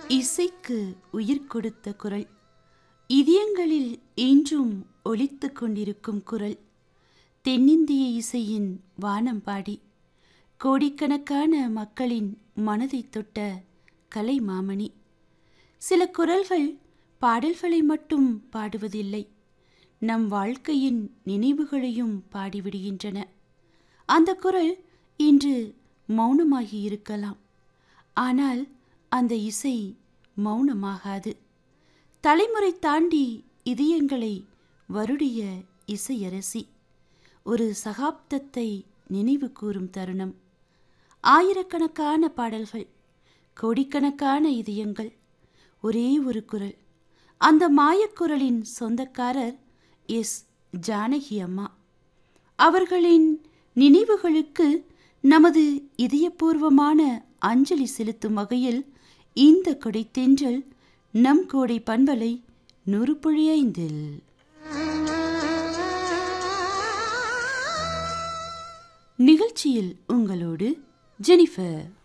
இசைக்கு உயிர் கொடுத்த குரல் இதயங்களில் இன்றும் ஒலித்துக் கொண்டிருக்கும் குரல் தென்னிந்திய இசையின் வானம் பாடி கோடிக்கணக்கான மக்களின் மனதை தொட்ட கலை மாமணி சில குரல்கள் பாடல்களை மட்டும் பாடுவதில்லை நம் வாழ்க்கையின் நினைவுகளையும் பாடிவிடுகின்றன அந்த குரல் இன்று மௌனமாகி இருக்கலாம் ஆனால் அந்த இசை மௌனமாகாது தலைமுறை தாண்டி இதயங்களை வருடிய இசையரசி ஒரு சகாப்தத்தை நினைவு கூறும் தருணம் ஆயிரக்கணக்கான பாடல்கள் கோடிக்கணக்கான இதயங்கள் ஒரே ஒரு குரல் அந்த மாயக்குரலின் சொந்தக்காரர் எஸ் ஜானகி அம்மா அவர்களின் நினைவுகளுக்கு நமது இதயபூர்வமான அஞ்சலி செலுத்தும் வகையில் இந்த கொடைத்தென்றல் நம் கோடை பண்பலை நூறு புள்ளி ஐந்தில் நிகழ்ச்சியில் உங்களோடு ஜெனிஃபர்